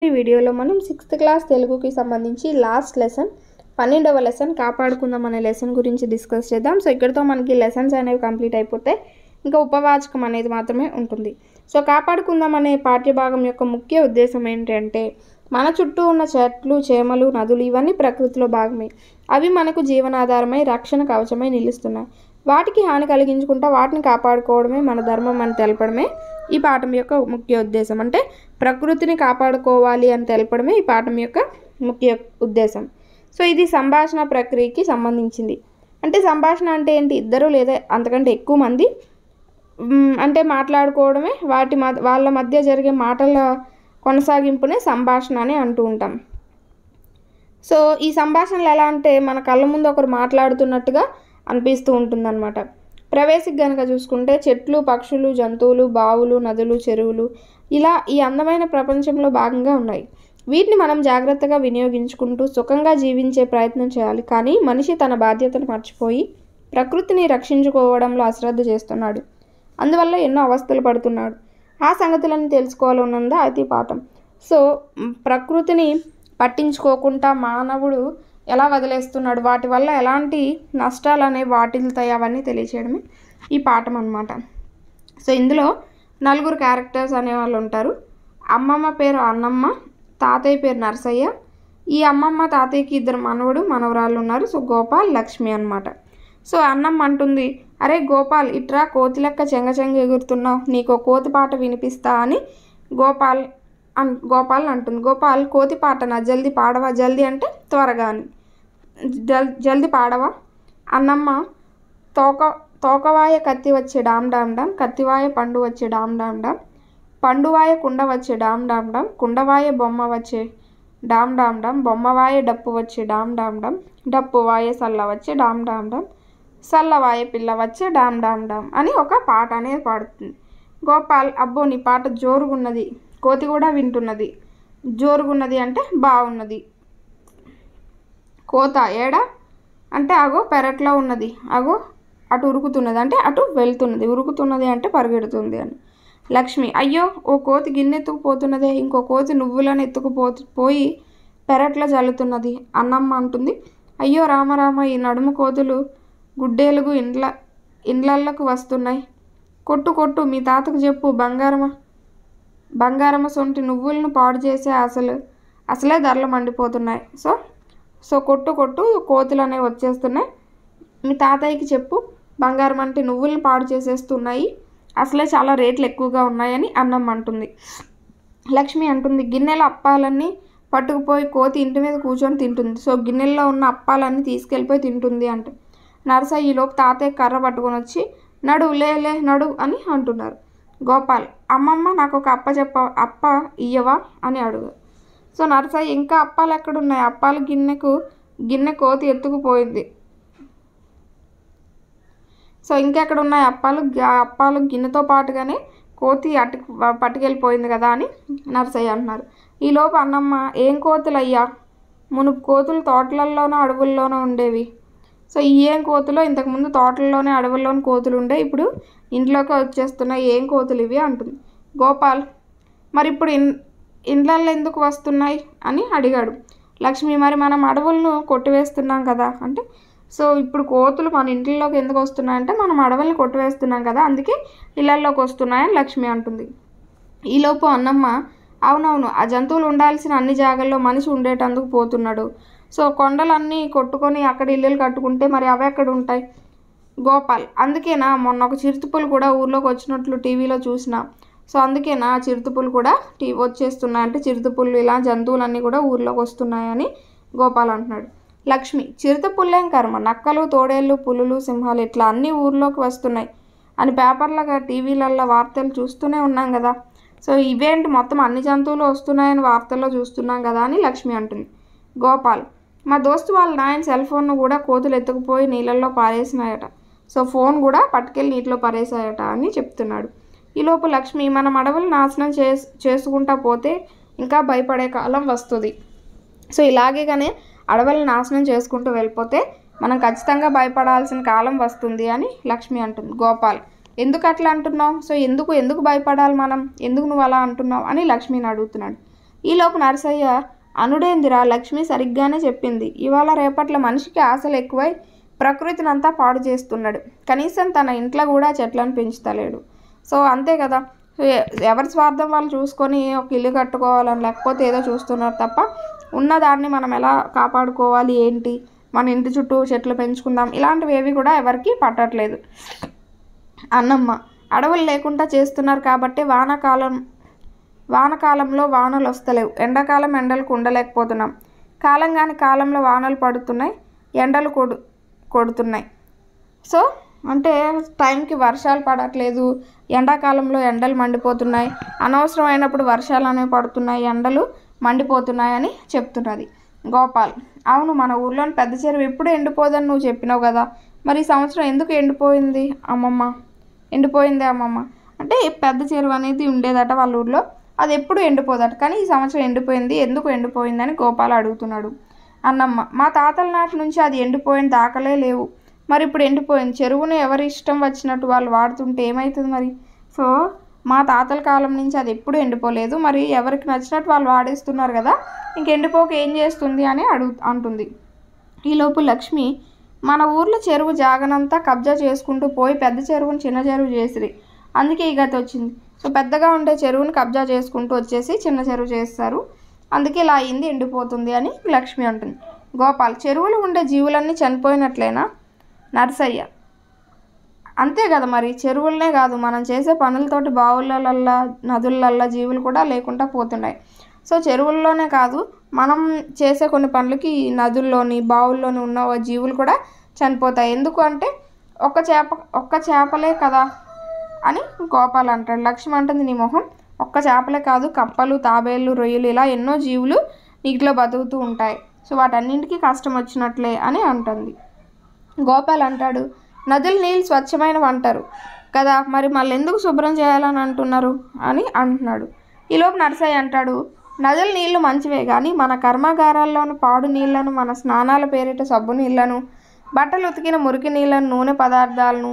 ఈ వీడియోలో మనం సిక్స్త్ క్లాస్ తెలుగుకి సంబంధించి లాస్ట్ లెసన్ పన్నెండవ లెసన్ కాపాడుకుందాం అనే లెసన్ గురించి డిస్కస్ చేద్దాం సో ఇక్కడితో మనకి లెసన్స్ అనేవి కంప్లీట్ అయిపోతే ఇంకా ఉపవాచకం అనేది మాత్రమే ఉంటుంది సో కాపాడుకుందాం అనే పాఠ్యభాగం యొక్క ముఖ్య ఉద్దేశం ఏంటంటే మన చుట్టూ ఉన్న చెట్లు చేమలు నదులు ఇవన్నీ ప్రకృతిలో భాగమే అవి మనకు జీవనాధారమై రక్షణ కవచమై నిలుస్తున్నాయి వాటికి హాని కలిగించుకుంటా వాటిని కాపాడుకోవడమే మన ధర్మం అని తెలపడమే ఈ పాఠం యొక్క ముఖ్య ఉద్దేశం అంటే ప్రకృతిని కాపాడుకోవాలి అని తెలపడమే ఈ పాఠం యొక్క ముఖ్య ఉద్దేశం సో ఇది సంభాషణ ప్రక్రియకి సంబంధించింది అంటే సంభాషణ అంటే ఏంటి ఇద్దరు లేదా అంతకంటే ఎక్కువ మంది మ్, అంటే మాట్లాడుకోవడమే వాటి మధ్య వాళ్ళ మధ్య జరిగే మాటల కొనసాగింపునే సంభాషణ అని అంటూ ఉంటాం సో ఈ సంభాషణలు ఎలా అంటే మన కళ్ళ ముందు ఒకరు మాట్లాడుతున్నట్టుగా అనిపిస్తూ ఉంటుందన్నమాట ప్రవేశికి గనక చూసుకుంటే చెట్లు పక్షులు జంతువులు బావులు నదులు చెరువులు ఇలా ఈ అందమైన ప్రపంచంలో భాగంగా ఉన్నాయి వీటిని మనం జాగ్రత్తగా వినియోగించుకుంటూ సుఖంగా జీవించే ప్రయత్నం చేయాలి కానీ మనిషి తన బాధ్యతను మర్చిపోయి ప్రకృతిని రక్షించుకోవడంలో అశ్రద్ధ చేస్తున్నాడు అందువల్ల ఎన్నో అవస్థలు పడుతున్నాడు ఆ సంగతులను తెలుసుకోవాలన్నదా అతి పాఠం సో మ్, ప్రకృతిని పట్టించుకోకుండా మానవుడు ఎలా వదిలేస్తున్నాడు వాటి వల్ల ఎలాంటి నష్టాలు అనేవి వాటిల్తాయి అవన్నీ తెలియచేయడమే ఈ పాఠం అన్నమాట సో ఇందులో నలుగురు క్యారెక్టర్స్ అనేవాళ్ళు ఉంటారు అమ్మమ్మ పేరు అన్నమ్మ తాతయ్య పేరు నరసయ్య ఈ అమ్మమ్మ తాతయ్యకి ఇద్దరు మనవడు మనవరాళ్ళు ఉన్నారు సో గోపాల్ లక్ష్మి అన్నమాట సో అన్నమ్మ అంటుంది అరే గోపాల్ ఇట్రా కోతి లెక్క చెంగ చెంగ ఎగురుతున్నావు నీకు కోతి పాట వినిపిస్తా అని గోపాల్ అన్ గోపాల్ అంటుంది గోపాల్ కోతి పాటనా జల్దీ పాడవా జల్దీ అంటే త్వరగా అని జల్ జల్దీ పాడవా అన్నమ్మ తోక తోకవాయ కత్తి వచ్చే డామ్ డామ్ డామ్ కత్తివాయ పండు వచ్చే డామ్ డామ్ డామ్ పండువాయ కుండ వచ్చే డామ్ డామ్ డామ్ కుండవాయ బొమ్మ వచ్చే డామ్ డామ్ డామ్ బొమ్మవాయ డప్పు వచ్చే డామ్ డామ్ డామ్ డప్పు వాయ సల్ల వచ్చే డామ్ డామ్ డామ్ సల్లవాయ పిల్ల వచ్చే డామ్ డామ్ డామ్ అని ఒక పాట అనేది పాడుతుంది గోపాల్ అబ్బో నీ పాట జోరుగున్నది కోతి కూడా వింటున్నది జోరుగున్నది అంటే బాగున్నది కోత ఏడ అంటే అగో పెరట్లో ఉన్నది అగో అటు ఉరుకుతున్నది అంటే అటు వెళ్తున్నది ఉరుకుతున్నది అంటే పరిగెడుతుంది అని లక్ష్మి అయ్యో ఓ కోతి గిన్నె ఎత్తుకుపోతున్నదే ఇంకో కోతి నువ్వులను ఎత్తుకుపో పోయి పెరట్లో చల్లుతున్నది అన్నమ్మ అంటుంది అయ్యో రామరామ ఈ నడుము కోతులు గుడ్డేలుగు ఇండ్ల ఇండ్లళ్ళకు వస్తున్నాయి కొట్టు కొట్టు మీ తాతకు చెప్పు బంగారమా బంగారమ సొంటి నువ్వులను పాడు చేసే అసలు అసలే ధరలు మండిపోతున్నాయి సో సో కొట్టు కొట్టు కోతులు అనేవి వచ్చేస్తున్నాయి మీ తాతయ్యకి చెప్పు బంగారం అంటే నువ్వులను పాడు చేసేస్తున్నాయి అసలే చాలా రేట్లు ఎక్కువగా ఉన్నాయని అన్నం అంటుంది లక్ష్మి అంటుంది గిన్నెల అప్పాలన్నీ పట్టుకుపోయి కోతి ఇంటి మీద కూర్చొని తింటుంది సో గిన్నెల్లో ఉన్న అప్పాలన్నీ తీసుకెళ్ళిపోయి తింటుంది అంట నరసయ్య ఈలోపు తాతయ్య కర్ర పట్టుకొని వచ్చి నడు లే లే నడు అని అంటున్నారు గోపాల్ అమ్మమ్మ నాకు ఒక అప్ప చెప్ప అప్ప ఇయ్యవా అని అడుగు సో నరసయ్య ఇంకా అప్పాలు ఎక్కడున్నాయి అప్పాలు గిన్నెకు గిన్నె కోతి ఎత్తుకుపోయింది సో ఇంకెక్కడ ఉన్నాయి అప్పాలు గి- ఆ అప్పాలు గిన్నెతో పాటుగానే కోతి అటు పట్టుకెళ్ళిపోయింది కదా అని నరసయ్య అంటున్నారు ఈలోపు అన్నమ్మ ఏం కోతులు అయ్యా మునుపు కోతులు తోటలల్లోనూ అడవుల్లోనూ ఉండేవి సో ఈ ఏం కోతులో ఇంతకుముందు తోటల్లోనే అడవుల్లోని కోతులు ఉండే ఇప్పుడు ఇంట్లోకి వచ్చేస్తున్నాయి ఏం కోతులు ఇవి అంటుంది గోపాల్ మరి ఇప్పుడు ఇన్ ఇండ్లల్లో ఎందుకు వస్తున్నాయి అని అడిగాడు లక్ష్మి మరి మనం అడవులను కొట్టివేస్తున్నాం కదా అంటే సో ఇప్పుడు కోతులు మన ఇంట్లోకి ఎందుకు వస్తున్నాయంటే మనం అడవుల్ని కొట్టివేస్తున్నాం కదా అందుకే ఇళ్ళల్లోకి వస్తున్నాయని లక్ష్మి అంటుంది ఈలోపు అన్నమ్మ అవునవును ఆ జంతువులు ఉండాల్సిన అన్ని జాగాల్లో మనిషి ఉండేటందుకు పోతున్నాడు సో కొండలన్నీ కొట్టుకొని అక్కడ ఇల్లులు కట్టుకుంటే మరి అవి ఎక్కడ ఉంటాయి గోపాల్ అందుకేనా మొన్న ఒక చిరుతుపులు కూడా ఊర్లోకి వచ్చినట్లు టీవీలో చూసిన సో అందుకేనా చిరుతుపులు కూడా టీ వచ్చేస్తున్నాయి అంటే చిరుతుపులు ఇలా జంతువులన్నీ కూడా ఊర్లోకి వస్తున్నాయని గోపాల్ అంటున్నాడు లక్ష్మి చిరుతపుల్లేం కర్మ నక్కలు తోడేళ్ళు పులులు సింహాలు ఇట్లా అన్నీ ఊర్లోకి వస్తున్నాయి అని పేపర్లుగా టీవీలలో వార్తలు చూస్తూనే ఉన్నాం కదా సో ఇవేంటి మొత్తం అన్ని జంతువులు వస్తున్నాయని వార్తల్లో చూస్తున్నాం కదా అని లక్ష్మి అంటుంది గోపాల్ మా దోస్తు వాళ్ళ నాయన సెల్ ఫోన్ను కూడా కోతులు ఎత్తుకుపోయి నీళ్ళల్లో పారేసినాయట సో ఫోన్ కూడా పట్టుకెళ్ళి నీటిలో పారేసాయట అని చెప్తున్నాడు ఈలోపు లక్ష్మి మనం అడవులు నాశనం చేస్ చేసుకుంటా పోతే ఇంకా భయపడే కాలం వస్తుంది సో ఇలాగే కానీ అడవులను నాశనం చేసుకుంటూ వెళ్ళిపోతే మనం ఖచ్చితంగా భయపడాల్సిన కాలం వస్తుంది అని లక్ష్మి అంటుంది గోపాల్ ఎందుకు అట్లా అంటున్నావు సో ఎందుకు ఎందుకు భయపడాలి మనం ఎందుకు నువ్వు అలా అంటున్నావు అని లక్ష్మిని అడుగుతున్నాడు ఈలోపు నరసయ్య అనుడేందిరా లక్ష్మి సరిగ్గానే చెప్పింది ఇవాళ రేపట్ల మనిషికి ఆశలు ఎక్కువై ప్రకృతినంతా పాడు చేస్తున్నాడు కనీసం తన ఇంట్లో కూడా చెట్లను పెంచుతలేడు సో అంతే కదా ఎ- ఎవరి స్వార్థం వాళ్ళు చూసుకొని ఒక ఇల్లు కట్టుకోవాలని లేకపోతే ఏదో చూస్తున్నారు తప్ప ఉన్నదాన్ని మనం ఎలా కాపాడుకోవాలి ఏంటి మన ఇంటి చుట్టూ చెట్లు పెంచుకుందాం ఇలాంటివి ఏవి కూడా ఎవరికి పట్టట్లేదు అన్నమ్మ అడవులు లేకుండా చేస్తున్నారు కాబట్టి వానాకాలం వానకాలంలో వానలు వస్తలేవు ఎండాకాలం ఎండలకు ఉండలేకపోతున్నాం కాలం కాని కాలంలో వానలు పడుతున్నాయి ఎండలు కొడు కొడుతున్నాయి సో అంటే టైంకి వర్షాలు పడట్లేదు ఎండాకాలంలో ఎండలు మండిపోతున్నాయి అనవసరమైనప్పుడు వర్షాలు అనేవి పడుతున్నాయి ఎండలు మండిపోతున్నాయని చెప్తున్నది గోపాల్ అవును మన ఊర్లోని పెద్ద చెరువు ఎప్పుడు ఎండిపోదని నువ్వు చెప్పినావు కదా మరి ఈ సంవత్సరం ఎందుకు ఎండిపోయింది అమ్మమ్మ ఎండిపోయింది అమ్మమ్మ అంటే పెద్ద చెరువు అనేది ఉండేదట వాళ్ళ ఊర్లో అది ఎప్పుడు ఎండిపోదట కానీ ఈ సంవత్సరం ఎండిపోయింది ఎందుకు ఎండిపోయిందని గోపాల్ అడుగుతున్నాడు అన్నమ్మ మా తాతల నాటి నుంచి అది ఎండిపోయిన దాఖలే లేవు మరి ఇప్పుడు ఎండిపోయింది చెరువును ఎవరి ఇష్టం వచ్చినట్టు వాళ్ళు వాడుతుంటే ఏమవుతుంది మరి సో మా తాతల కాలం నుంచి అది ఎప్పుడు ఎండిపోలేదు మరి ఎవరికి నచ్చినట్టు వాళ్ళు వాడేస్తున్నారు కదా ఇంక ఎండిపోక ఏం చేస్తుంది అని అడుగు అంటుంది ఈలోపు లక్ష్మి మన ఊర్లో చెరువు జాగనంతా కబ్జా చేసుకుంటూ పోయి పెద్ద చెరువుని చిన్న చెరువు చేసిరి అందుకే ఈ గతి వచ్చింది సో పెద్దగా ఉండే చెరువుని కబ్జా చేసుకుంటూ వచ్చేసి చిన్న చెరువు చేస్తారు అందుకే ఇలా అయింది ఎండిపోతుంది అని లక్ష్మి అంటుంది గోపాల్ చెరువులు ఉండే జీవులన్నీ చనిపోయినట్లేనా నర్సయ్య అంతే కదా మరి చెరువులనే కాదు మనం చేసే పనులతోటి బావులల్లా నదులల్లా జీవులు కూడా లేకుండా పోతున్నాయి సో చెరువుల్లోనే కాదు మనం చేసే కొన్ని పనులకి ఈ నదుల్లోని బావుల్లోని ఉన్న ఓ జీవులు కూడా చనిపోతాయి ఎందుకు అంటే ఒక్క చేప ఒక్క చేపలే కదా అని గోపాల్ అంటాడు లక్ష్మి అంటుంది నీ మొహం ఒక్క చేపలే కాదు కప్పలు తాబేళ్ళు రొయ్యలు ఇలా ఎన్నో జీవులు నీటిలో బతుకుతూ ఉంటాయి సో వాటన్నింటికి కష్టం వచ్చినట్లే అని అంటుంది గోపాల్ అంటాడు నదుల నీళ్ళు స్వచ్ఛమైనవి అంటారు కదా మరి మళ్ళీ ఎందుకు శుభ్రం చేయాలని అంటున్నారు అని అంటున్నాడు ఈలోపు నరసయ్య అంటాడు నదుల నీళ్లు మంచివే కానీ మన కర్మాగారాల్లోని పాడు నీళ్లను మన స్నానాల పేరిట సబ్బు నీళ్లను బట్టలు ఉతికిన మురికి నీళ్లను నూనె పదార్థాలను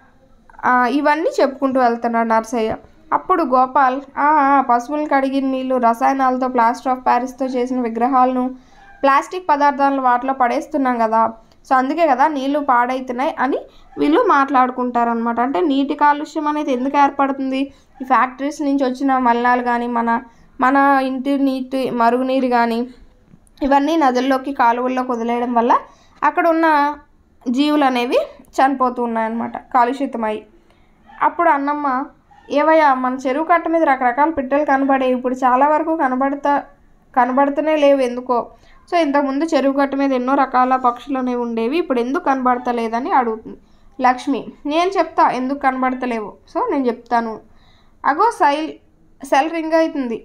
ఆ, ఇవన్నీ చెప్పుకుంటూ వెళ్తున్నాడు నర్సయ్య అప్పుడు గోపాల్ "ఆ, ఆ, పశువులు కడిగిన నీళ్ళు రసాయనాలతో ప్లాస్టర్ ఆఫ్ ప్యారిస్తో చేసిన విగ్రహాలను ప్లాస్టిక్ పదార్థాలను వాటిలో పడేస్తున్నాం కదా సో అందుకే కదా నీళ్లు పాడవుతున్నాయి అని వీళ్ళు మాట్లాడుకుంటారనమాట అంటే నీటి కాలుష్యం అనేది ఎందుకు ఏర్పడుతుంది ఈ ఫ్యాక్టరీస్ నుంచి వచ్చిన మలినాలు కానీ మన మన ఇంటి నీటి మరుగునీరు కానీ ఇవన్నీ నదుల్లోకి కాలువల్లోకి వదిలేయడం వల్ల అక్కడ ఉన్న జీవులు అనేవి చనిపోతూ ఉన్నాయన్నమాట కాలుష్యితమై అప్పుడు అన్నమ్మ ఏవయ్యా మన చెరువు కట్ట మీద రకరకాల పిట్టలు కనబడే ఇప్పుడు చాలా వరకు కనబడతా కనబడుతూనే లేవు ఎందుకో సో ఇంతకుముందు చెరువు కట్ట మీద ఎన్నో రకాల పక్షులు అనేవి ఉండేవి ఇప్పుడు ఎందుకు కనబడతలేదని అడుగుతుంది లక్ష్మి నేను చెప్తా ఎందుకు కనబడతలేవు సో నేను చెప్తాను అగో సైల్ సెల్ రింగ్ అవుతుంది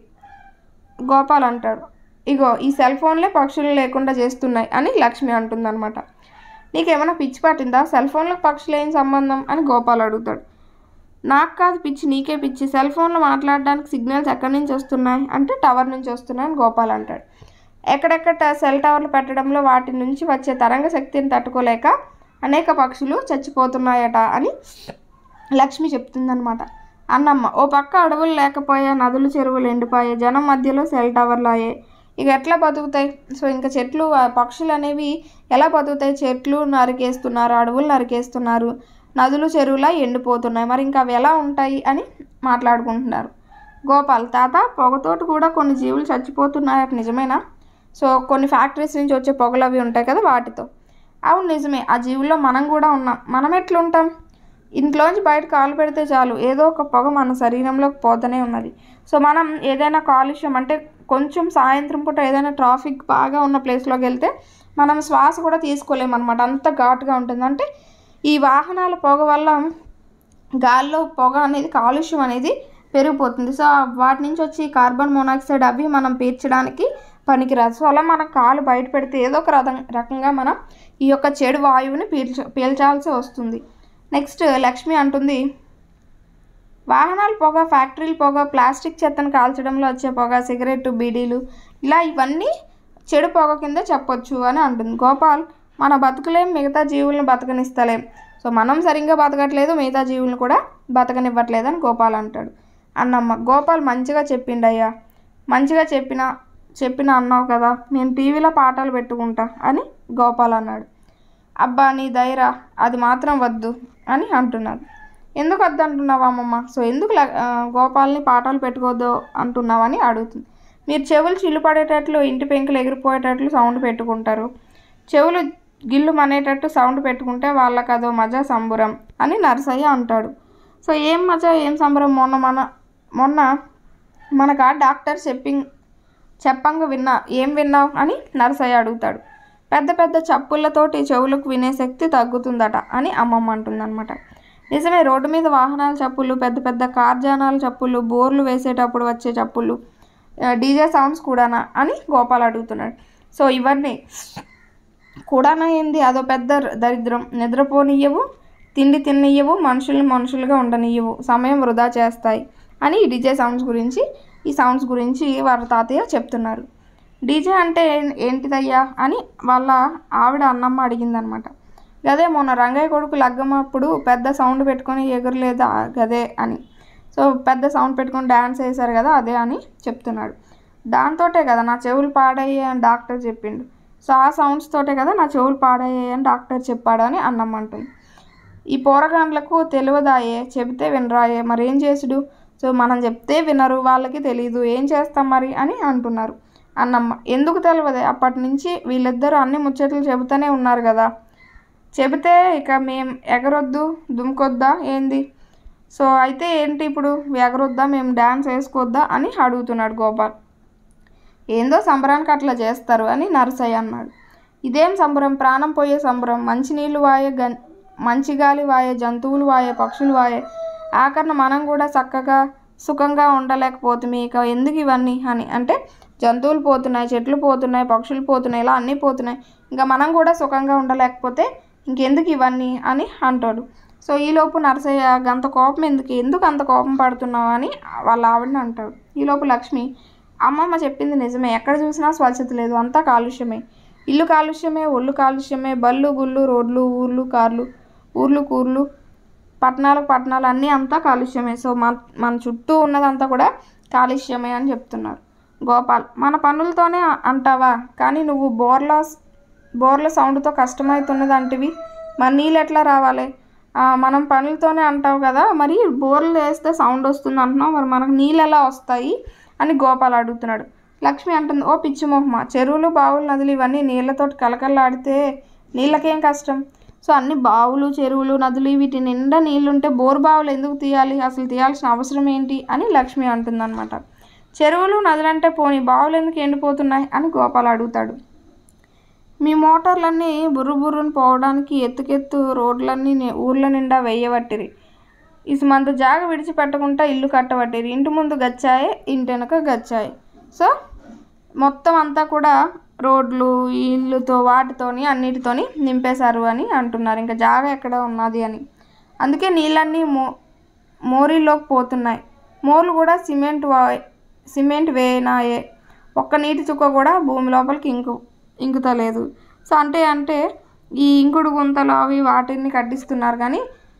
గోపాల్ అంటాడు ఇగో ఈ సెల్ ఫోన్లే పక్షులు లేకుండా చేస్తున్నాయి అని లక్ష్మి అంటుందన్నమాట నీకేమైనా పిచ్చి పట్టిందా సెల్ ఫోన్లకు పక్షులు ఏం సంబంధం అని గోపాల్ అడుగుతాడు నాకు కాదు పిచ్చి నీకే పిచ్చి సెల్ ఫోన్లో మాట్లాడడానికి సిగ్నల్స్ ఎక్కడి నుంచి వస్తున్నాయి అంటే టవర్ నుంచి వస్తున్నాయి అని గోపాల్ అంటాడు ఎక్కడెక్కడ సెల్ టవర్లు పెట్టడంలో వాటి నుంచి వచ్చే తరంగ శక్తిని తట్టుకోలేక అనేక పక్షులు చచ్చిపోతున్నాయట అని లక్ష్మి చెప్తుందనమాట అన్నమ్మ ఓ పక్క అడవులు లేకపోయా నదులు చెరువులు ఎండిపోయాయి జనం మధ్యలో సెల్ టవర్లు అయ్యాయి ఇక ఎట్లా బతుకుతాయి సో ఇంకా చెట్లు ఆ పక్షులు అనేవి ఎలా బతుకుతాయి చెట్లు నరికేస్తున్నారు అడవులు నరికేస్తున్నారు నదులు చెరువులా ఎండిపోతున్నాయి మరి ఇంకా అవి ఎలా ఉంటాయి అని మాట్లాడుకుంటున్నారు గోపాల్ తాత పొగతోటి కూడా కొన్ని జీవులు చచ్చిపోతున్నాయట నిజమేనా సో కొన్ని ఫ్యాక్టరీస్ నుంచి వచ్చే పొగలు అవి ఉంటాయి కదా వాటితో అవును నిజమే ఆ జీవుల్లో మనం కూడా ఉన్నాం మనం ఎట్లుంటాం ఇంట్లోంచి బయట కాలు పెడితే చాలు ఏదో ఒక పొగ మన శరీరంలోకి పోతూనే ఉన్నది సో మనం ఏదైనా కాలుష్యం అంటే కొంచెం సాయంత్రం పూట ఏదైనా ట్రాఫిక్ బాగా ఉన్న ప్లేస్లోకి వెళ్తే మనం శ్వాస కూడా తీసుకోలేము అనమాట అంత ఘాటుగా ఉంటుంది అంటే ఈ వాహనాల పొగ వల్ల గాల్లో పొగ అనేది కాలుష్యం అనేది పెరిగిపోతుంది సో వాటి నుంచి వచ్చి కార్బన్ మోనాక్సైడ్ అవి మనం పీల్చడానికి పనికిరాదు సో అలా మనం కాలు బయట పెడితే ఏదో ఒక రకం రకంగా మనం ఈ యొక్క చెడు వాయువుని పీల్చ పీల్చాల్సి వస్తుంది నెక్స్ట్ లక్ష్మి అంటుంది వాహనాల పొగ ఫ్యాక్టరీల పొగ ప్లాస్టిక్ చెత్తను కాల్చడంలో వచ్చే పొగ సిగరెట్ బీడీలు ఇలా ఇవన్నీ చెడు పొగ కింద చెప్పొచ్చు అని అంటుంది గోపాల్ మన బతుకులేం మిగతా జీవులను బతకనిస్తలేం సో మనం సరిగ్గా బతకట్లేదు మిగతా జీవులను కూడా బతకనివ్వట్లేదు అని గోపాల్ అంటాడు అన్నమ్మ గోపాల్ మంచిగా చెప్పిండయ్యా మంచిగా చెప్పిన చెప్పిన అన్నావు కదా నేను టీవీలో పాటలు పెట్టుకుంటా అని గోపాల్ అన్నాడు అబ్బా నీ ధైర్య అది మాత్రం వద్దు అని అంటున్నారు ఎందుకు వద్దు అంటున్నావు అమ్మమ్మ సో ఎందుకు ల- ఆ, గోపాల్ని పాటలు పెట్టుకోవద్దు అంటున్నావని అడుగుతుంది మీరు చెవులు చిల్లు పడేటట్లు ఇంటి పెంకులు ఎగిరిపోయేటట్లు సౌండ్ పెట్టుకుంటారు చెవులు గిల్లు మనేటట్టు సౌండ్ పెట్టుకుంటే వాళ్ళకి అదో మజా సంబురం అని నరసయ్య అంటాడు సో ఏం మజా ఏం సంబరం మొన్న మన మొన్న మనకు ఆ డాక్టర్ చెప్పింగ్ చెప్పంగా విన్నా ఏం విన్నావు అని నరసయ్య అడుగుతాడు పెద్ద పెద్ద చప్పుళ్ళతోటి చెవులకు వినే శక్తి తగ్గుతుందట అని అమ్మమ్మ అంటుందన్నమాట నిజమే రోడ్డు మీద వాహనాల చప్పుళ్ళు పెద్ద పెద్ద కార్జానాల చప్పుళ్ళు బోర్లు వేసేటప్పుడు వచ్చే చప్పుళ్ళు డీజే సౌండ్స్ కూడానా అని గోపాల్ అడుగుతున్నాడు సో ఇవన్నీ కూడానా ఏంది అదో పెద్ద దరిద్రం నిద్రపోనియ్యవు తిండి తిన్నయ్యవు మనుషుల్ని మనుషులుగా ఉండనియ్యవు సమయం వృధా చేస్తాయి అని ఈ డీజే సౌండ్స్ గురించి ఈ సౌండ్స్ గురించి వారి తాతయ్య చెప్తున్నారు డీజే అంటే ఏం- ఏంటిదయ్యా అని వాళ్ళ ఆవిడ అన్నమ్మ అడిగిందనమాట గదే మొన్న రంగయ్య కొడుకు లగ్గమప్పుడు పెద్ద సౌండ్ పెట్టుకొని ఎగురలేదా గదే అని సో పెద్ద సౌండ్ పెట్టుకొని డ్యాన్స్ వేశారు కదా అదే అని చెప్తున్నాడు దాంతోటే కదా నా చెవులు పాడయ్యాయి అని డాక్టర్ చెప్పిండు సో ఆ సౌండ్స్ తోటే కదా నా చెవులు పాడయ్యాయి అని డాక్టర్ చెప్పాడు అని అన్నమ్మ అంటుంది ఈ పోరగాండ్లకు తెలియదాయే చెబితే వినరాయే మరి ఏం చేసుడు సో మనం చెప్తే వినరు వాళ్ళకి తెలియదు ఏం చేస్తాం మరి అని అంటున్నారు అన్నమ్మ ఎందుకు తెలియదే అప్పటి నుంచి వీళ్ళిద్దరూ అన్ని ముచ్చట్లు చెబుతూనే ఉన్నారు కదా చెబితే ఇక మేం ఎగరొద్దు దుమ్కొద్దా ఏంది సో అయితే ఏంటి ఇప్పుడు ఎగరొద్దా మేము డ్యాన్స్ వేసుకోవద్దా అని అడుగుతున్నాడు గోపాల్ ఏందో సంబరానికి అట్లా చేస్తారు అని నరసయ్య అన్నాడు ఇదేం సంబరం ప్రాణం పోయే సంబరం మంచినీళ్ళు వాయే గన్ మంచి గాలి వాయే జంతువులు వాయే పక్షులు వాయే ఆఖరణ మనం కూడా చక్కగా సుఖంగా ఉండలేకపోతుంది ఇక ఎందుకు ఇవన్నీ అని అంటే జంతువులు పోతున్నాయి చెట్లు పోతున్నాయి పక్షులు పోతున్నాయి ఇలా అన్నీ పోతున్నాయి ఇంకా మనం కూడా సుఖంగా ఉండలేకపోతే ఇంకెందుకు ఇవన్నీ అని అంటాడు సో ఈలోపు నరసయ్య అంత కోపం ఎందుకు ఎందుకు అంత కోపం పడుతున్నావు అని వాళ్ళ ఆవిడని అంటాడు ఈలోపు లక్ష్మి అమ్మమ్మ చెప్పింది నిజమే ఎక్కడ చూసినా స్వచ్ఛత లేదు అంతా కాలుష్యమే ఇల్లు కాలుష్యమే ఒళ్ళు కాలుష్యమే బళ్ళు గుళ్ళు రోడ్లు ఊర్లు కార్లు ఊర్లు కూర్లు పట్టణాలకు పట్టణాలు అన్నీ అంతా కాలుష్యమే సో మన మన చుట్టూ ఉన్నదంతా కూడా కాలుష్యమే అని చెప్తున్నారు గోపాల్ మన పనులతోనే అంటావా కానీ నువ్వు బోర్ల బోర్ల సౌండ్తో కష్టమవుతున్నది అంటివి మరి నీళ్ళు ఎట్లా రావాలి ఆ, మనం పనులతోనే అంటావు కదా మరి బోర్లు వేస్తే సౌండ్ వస్తుంది అంటున్నావు మరి మనకు నీళ్ళు ఎలా వస్తాయి అని గోపాల్ అడుగుతున్నాడు లక్ష్మి అంటుంది ఓ పిచ్చి మొహమ్మ చెరువులు బావులు నదులు ఇవన్నీ నీళ్ళతోటి కలకల్లాడితే నీళ్ళకేం కష్టం సో అన్ని బావులు చెరువులు నదులు వీటి నిండా నీళ్ళుంటే బోరు బావులు ఎందుకు తీయాలి అసలు తీయాల్సిన అవసరం ఏంటి అని లక్ష్మి అంటుందన్నమాట చెరువులు నదులంటే పోని బావులు ఎందుకు ఎండిపోతున్నాయి అని గోపాల్ అడుగుతాడు మీ మోటార్లన్నీ బుర్రు బుర్రును పోవడానికి ఎత్తుకెత్తు రోడ్లన్నీ ని- ఊర్ల నిండా వేయబట్టిరి ఇసుమంత జాగ విడిచిపెట్టకుండా ఇల్లు కట్టబట్టిరి ఇంటి ముందు గచ్చాయే ఇంటి వెనక గచ్చాయి సో మొత్తం అంతా కూడా రోడ్లు ఈ ఇల్లుతో వాటితోని అన్నిటితోని నింపేశారు అని అంటున్నారు ఇంకా జాగ ఎక్కడ ఉన్నది అని అందుకే నీళ్ళన్నీ మో మోరీల్లోకి పోతున్నాయి మోర్లు కూడా సిమెంట్ వా సిమెంట్ వేనాయే ఒక్క నీటి చుక్క కూడా భూమి లోపలికి ఇంకు ఇంకుతలేదు సో అంటే అంటే ఈ ఇంకుడు గుంతలు అవి వాటిని కట్టిస్తున్నారు కానీ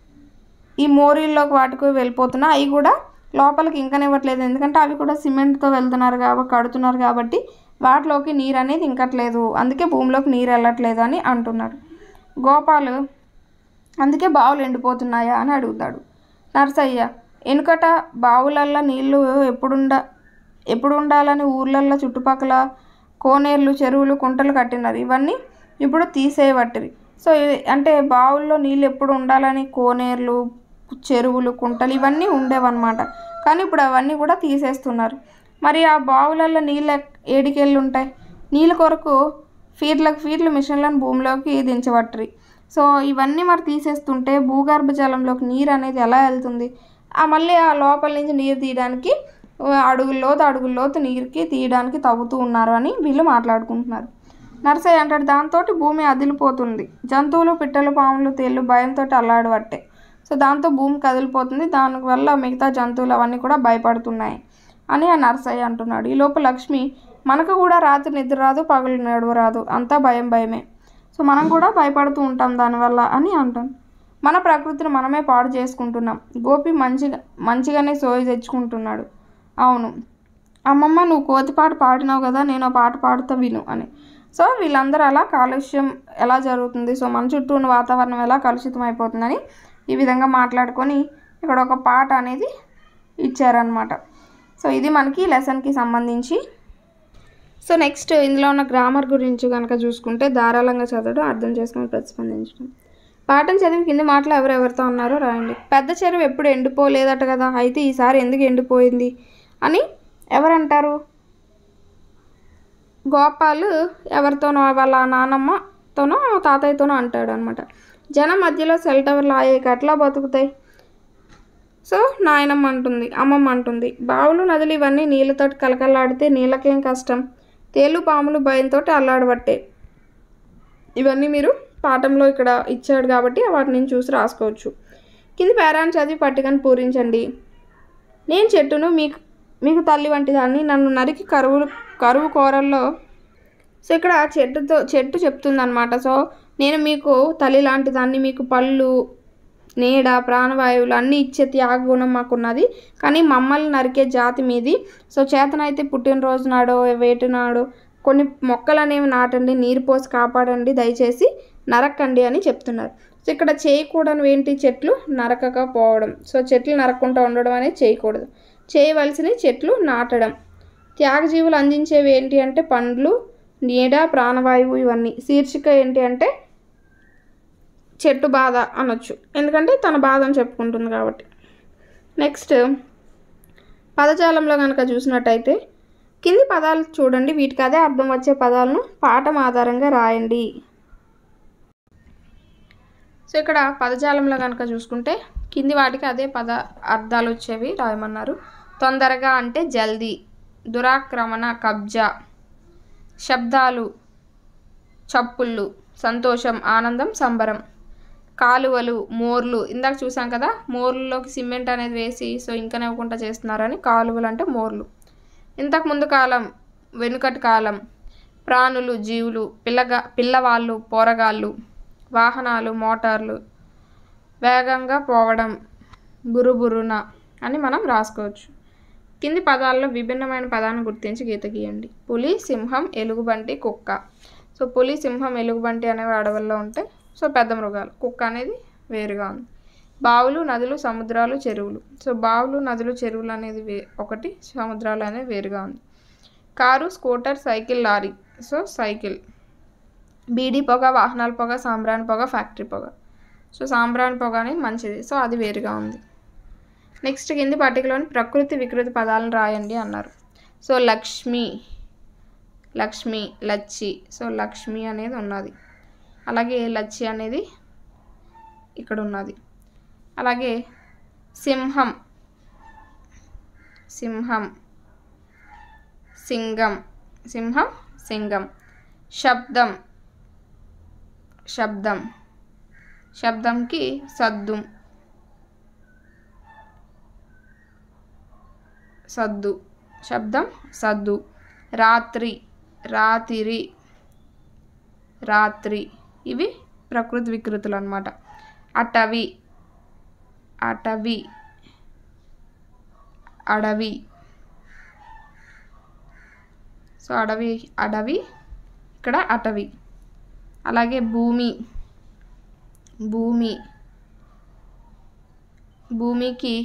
ఈ మోరీల్లోకి వాటికి వెళ్ళిపోతున్నా అవి కూడా లోపలికి ఇంకనివ్వట్లేదు ఎందుకంటే అవి కూడా సిమెంట్తో వెళ్తున్నారు కాబట్టి కడుతున్నారు కాబట్టి వాటిలోకి నీరు అనేది ఇంకట్లేదు అందుకే భూమిలోకి నీరు వెళ్ళట్లేదు అని అంటున్నారు గోపాలు అందుకే బావులు ఎండిపోతున్నాయా అని అడుగుతాడు నర్సయ్య వెనుకట బావులల్లో నీళ్లు ఎప్పుడుండ ఎప్పుడు ఉండాలని ఊర్లల్లో చుట్టుపక్కల కోనేర్లు చెరువులు కుంటలు కట్టినారు ఇవన్నీ ఇప్పుడు తీసేయబట్టిరి సో ఇవి- అంటే బావుల్లో నీళ్ళు ఎప్పుడు ఉండాలని కోనేర్లు చెరువులు కుంటలు ఇవన్నీ ఉండేవన్నమాట కానీ ఇప్పుడు అవన్నీ కూడా తీసేస్తున్నారు మరి ఆ బావులలో నీళ్ళు ఎక్- ఏడికెళ్ళి ఉంటాయి నీళ్ళ కొరకు ఫీట్లకు ఫీట్లు మిషన్లను భూమిలోకి దించబట్టరి సో ఇవన్నీ మరి తీసేస్తుంటే భూగర్భ జలంలోకి నీరు అనేది ఎలా వెళ్తుంది ఆ మళ్ళీ ఆ లోపల నుంచి నీరు తీయడానికి ఆ, అడుగుల లోతు అడుగుల లోతు నీరుకి తీయడానికి తవ్వుతూ ఉన్నారు అని వీళ్ళు మాట్లాడుకుంటున్నారు నర్సయ్య అంటాడు దాంతో భూమి అదిలిపోతుంది జంతువులు పిట్టలు పాములు తేళ్ళు భయంతో అల్లాడబట్టే సో దాంతో భూమి కదిలిపోతుంది దానివల్ల మిగతా జంతువులు అవన్నీ కూడా భయపడుతున్నాయి అని ఆ నర్సయ్య అంటున్నాడు ఈ లోపు లక్ష్మి మనకు కూడా రాత్రి నిద్ర రాదు పగలు నడువ రాదు అంతా భయం భయమే సో మనం కూడా భయపడుతూ ఉంటాం దానివల్ల అని అంటాం మన ప్రకృతిని మనమే పాడు చేసుకుంటున్నాం గోపి మంచిగా మంచిగానే సోయి తెచ్చుకుంటున్నాడు అవును అమ్మమ్మ నువ్వు కోతి పాట పాడినావు కదా నేను ఆ పాట పాడుతా విను అని సో వీళ్ళందరూ అలా కాలుష్యం ఎలా జరుగుతుంది సో మన చుట్టూ ఉన్న వాతావరణం ఎలా కలుషితం అయిపోతుందని ఈ విధంగా మాట్లాడుకొని ఇక్కడ ఒక పాట అనేది ఇచ్చారనమాట సో ఇది మనకి లెసన్కి సంబంధించి సో నెక్స్ట్ ఇందులో ఉన్న గ్రామర్ గురించి కనుక చూసుకుంటే ధారాళంగా చదవడం అర్థం చేసుకొని ప్రతిస్పందించడం పాఠం చదివి కింది మాటలు ఎవరెవరితో ఉన్నారో రాయండి పెద్ద చెరువు ఎప్పుడు ఎండిపోలేదట కదా అయితే ఈసారి ఎందుకు ఎండిపోయింది అని ఎవరంటారు గోపాల్ ఎవరితోనో వాళ్ళ నానమ్మతోనో తాతయ్యతోనో అంటాడు అనమాట జనం మధ్యలో సెల్ టవర్లు ఆయేకి ఎట్లా బతుకుతాయి సో నాయనమ్మ అంటుంది అమ్మమ్మ అంటుంది బావులు నదులు ఇవన్నీ నీళ్ళతోటి కలకల్లాడితే నీళ్ళకేం కష్టం తేలు పాములు భయంతో అల్లాడబట్టే ఇవన్నీ మీరు పాఠంలో ఇక్కడ ఇచ్చాడు కాబట్టి వాటిని చూసి రాసుకోవచ్చు కింది పేరాన్ని చదివి పట్టికను పూరించండి నేను చెట్టును మీకు మీకు తల్లి వంటి దాన్ని నన్ను నరికి కరువు కరువు కోరల్లో సో ఇక్కడ చెట్టుతో చెట్టు చెప్తుందన్నమాట సో నేను మీకు తల్లి లాంటి దాన్ని మీకు పళ్ళు నీడ ప్రాణవాయువులు అన్నీ ఇచ్చే త్యాగ గుణం మాకున్నది కానీ మమ్మల్ని నరికే జాతి మీది సో చేతనైతే పుట్టినరోజు నాడో వేటి నాడో కొన్ని మొక్కలు అనేవి నాటండి నీరు పోసి కాపాడండి దయచేసి నరకండి అని చెప్తున్నారు సో ఇక్కడ చేయకూడనివి ఏంటి చెట్లు నరకకపోవడం సో చెట్లు నరక్కుండా ఉండడం అనేది చేయకూడదు చేయవలసిన చెట్లు నాటడం త్యాగజీవులు అందించేవి ఏంటి అంటే పండ్లు నీడ ప్రాణవాయువు ఇవన్నీ శీర్షిక ఏంటి అంటే చెట్టు బాధ అనొచ్చు ఎందుకంటే తన బాధను చెప్పుకుంటుంది కాబట్టి నెక్స్ట్ పదజాలంలో కనుక చూసినట్టయితే కింది పదాలు చూడండి వీటికి అదే అర్థం వచ్చే పదాలను పాఠం ఆధారంగా రాయండి సో ఇక్కడ పదజాలంలో కనుక చూసుకుంటే కింది వాటికి అదే పద అర్థాలు వచ్చేవి రాయమన్నారు తొందరగా అంటే జల్దీ దురాక్రమణ కబ్జా శబ్దాలు చప్పుళ్ళు సంతోషం ఆనందం సంబరం కాలువలు మోర్లు ఇందాక చూసాం కదా మోర్లలోకి సిమెంట్ అనేది వేసి సో ఇంకా ఇవ్వకుండా చేస్తున్నారని కాలువలు అంటే మోర్లు ఇంతకు ముందు కాలం వెనుకటి కాలం ప్రాణులు జీవులు పిల్లగా పిల్లవాళ్ళు పోరగాళ్ళు వాహనాలు మోటార్లు వేగంగా పోవడం బురుబురున అని మనం రాసుకోవచ్చు కింది పదాల్లో విభిన్నమైన పదాన్ని గుర్తించి గీత గీయండి పులి సింహం ఎలుగుబంటి కుక్క సో పులి సింహం ఎలుగుబంటి అనేవి అడవుల్లో ఉంటాయి సో పెద్ద మృగాలు కుక్క అనేది వేరుగా ఉంది బావులు నదులు సముద్రాలు చెరువులు సో బావులు నదులు చెరువులు అనేది వే ఒకటి సముద్రాలు అనేది వేరుగా ఉంది car scooter cycle lorry so cycle beedi పొగ వాహనాల పొగ సాంబ్రాణి పొగ ఫ్యాక్టరీ పొగ సో సాంబ్రాణి పొగ అనేది మంచిది సో అది వేరుగా ఉంది నెక్స్ట్ కింది పట్టికలోని ప్రకృతి వికృతి పదాలను రాయండి అన్నారు సో లక్ష్మి లక్ష్మి లచ్చి సో లక్ష్మి అనేది ఉన్నది అలాగే లచ్చి అనేది ఇక్కడ ఉన్నది అలాగే సింహం సింహం సింగం సింహం సింగం శబ్దం శబ్దం శబ్దంకి సద్దు సద్దు శబ్దం సద్దు రాత్రి రాతిరి రాత్రి ఇవి ప్రకృతి వికృతులు అనమాట అటవి అటవి అడవి సో అడవి అడవి ఇక్కడ అటవి అలాగే భూమి భూమి భూమికి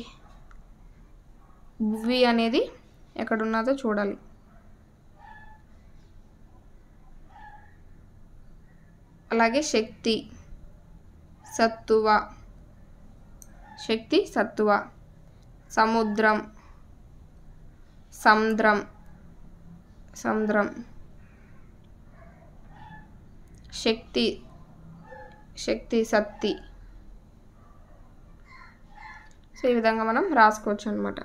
భువి అనేది ఎక్కడున్నదో చూడాలి అలాగే శక్తి సత్తువ శక్తి సత్తువ సముద్రం సముద్రం సముద్రం శక్తి శక్తి సత్తి సో ఈ విధంగా మనం రాసుకోవచ్చు అనమాట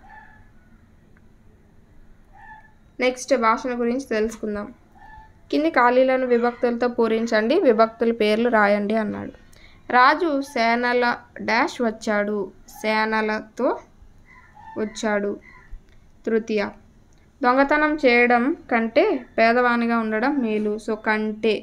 నెక్స్ట్ భాషల గురించి తెలుసుకుందాం కింది ఖాళీలను విభక్తులతో పూరించండి విభక్తుల పేర్లు రాయండి అన్నాడు రాజు సేనల డాష్ వచ్చాడు సేనలతో వచ్చాడు తృతీయ దొంగతనం చేయడం కంటే పేదవానిగా ఉండడం మేలు సో కంటే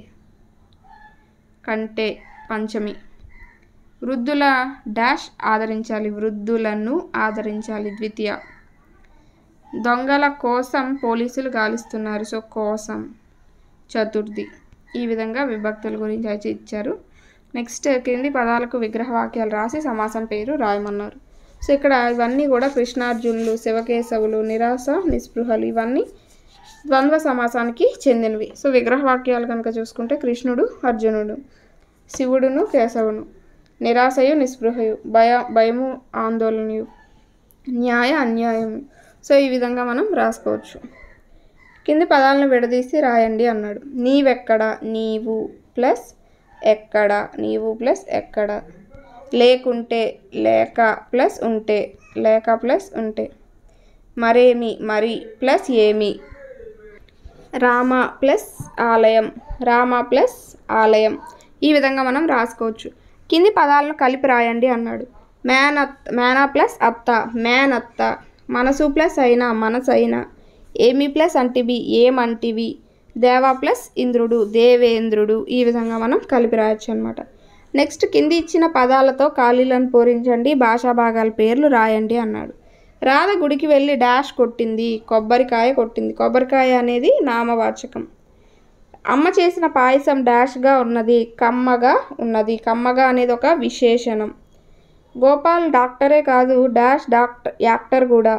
కంటే పంచమి వృద్ధుల డాష్ ఆదరించాలి వృద్ధులను ఆదరించాలి ద్వితీయ దొంగల కోసం పోలీసులు గాలిస్తున్నారు సో కోసం చతుర్థి ఈ విధంగా విభక్తుల గురించి అయితే ఇచ్చారు నెక్స్ట్ కింది పదాలకు విగ్రహ వాక్యాలు రాసి సమాసం పేరు రాయమన్నారు సో ఇక్కడ ఇవన్నీ కూడా కృష్ణార్జునులు శివకేశవులు నిరాశ నిస్పృహలు ఇవన్నీ ద్వంద్వ సమాసానికి చెందినవి సో విగ్రహ వాక్యాలు కనుక చూసుకుంటే కృష్ణుడు అర్జునుడు శివుడును కేశవును నిరాశయు నిస్పృహయు భయ భయము ఆందోళనయు న్యాయ అన్యాయం సో ఈ విధంగా మనం రాసుకోవచ్చు కింది పదాలను విడదీసి రాయండి అన్నాడు నీవెక్కడ నీవు ప్లస్ ఎక్కడ నీవు ప్లస్ ఎక్కడ లేకుంటే లేక ప్లస్ ఉంటే లేక ప్లస్ ఉంటే మరేమి మరి ప్లస్ ఏమి రామ ప్లస్ ఆలయం రామ ప్లస్ ఆలయం ఈ విధంగా మనం రాసుకోవచ్చు కింది పదాలను కలిపి రాయండి అన్నాడు మేనత్ మేనా ప్లస్ అత్త మేనత్త మనసు ప్లస్ అయినా మనసు అయినా ఏమి ప్లస్ అంటివి ఏమంటివి దేవ ప్లస్ ఇంద్రుడు దేవేంద్రుడు ఈ విధంగా మనం కలిపి రాయొచ్చు అనమాట నెక్స్ట్ కింది ఇచ్చిన పదాలతో ఖాళీలను పూరించండి భాషా భాగాల పేర్లు రాయండి అన్నాడు రాధ గుడికి వెళ్ళి డాష్ కొట్టింది కొబ్బరికాయ కొట్టింది కొబ్బరికాయ అనేది నామవాచకం అమ్మ చేసిన పాయసం డాష్గా ఉన్నది కమ్మగా ఉన్నది కమ్మగా అనేది ఒక విశేషణం గోపాల్ డాక్టరే కాదు డాష్ డాక్టర్ యాక్టర్ కూడా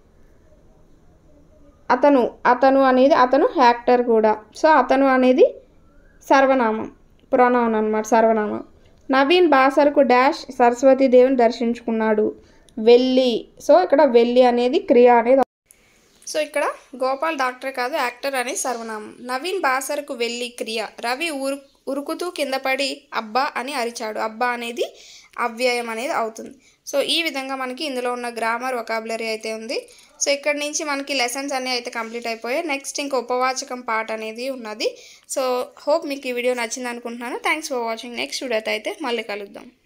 అతను అతను అనేది అతను యాక్టర్ కూడా సో అతను అనేది సర్వనామం ప్రొనౌన్ అనమాట సర్వనామం నవీన్ బాసరకు డాష్ సరస్వతి దేవిని దర్శించుకున్నాడు వెళ్ళి సో ఇక్కడ వెళ్ళి అనేది క్రియ అనేది సో ఇక్కడ గోపాల్ డాక్టర్ కాదు యాక్టర్ అనే సర్వనామం నవీన్ బాసరకు వెళ్ళి క్రియ రవి ఉరు ఉరుకుతూ కింద పడి అబ్బా అని అరిచాడు అబ్బా అనేది అవ్యయం అనేది అవుతుంది సో ఈ విధంగా మనకి ఇందులో ఉన్న గ్రామర్ ఒకాబులరీ అయితే ఉంది సో ఇక్కడ నుంచి మనకి లెసన్స్ అన్నీ అయితే కంప్లీట్ అయిపోయాయి నెక్స్ట్ ఇంకా ఉపవాచకం పార్ట్ అనేది ఉన్నది సో హోప్ మీకు ఈ వీడియో నచ్చింది అనుకుంటున్నాను థ్యాంక్స్ ఫర్ వాచింగ్ నెక్స్ట్ వీడియోతో అయితే మళ్ళీ కలుద్దాం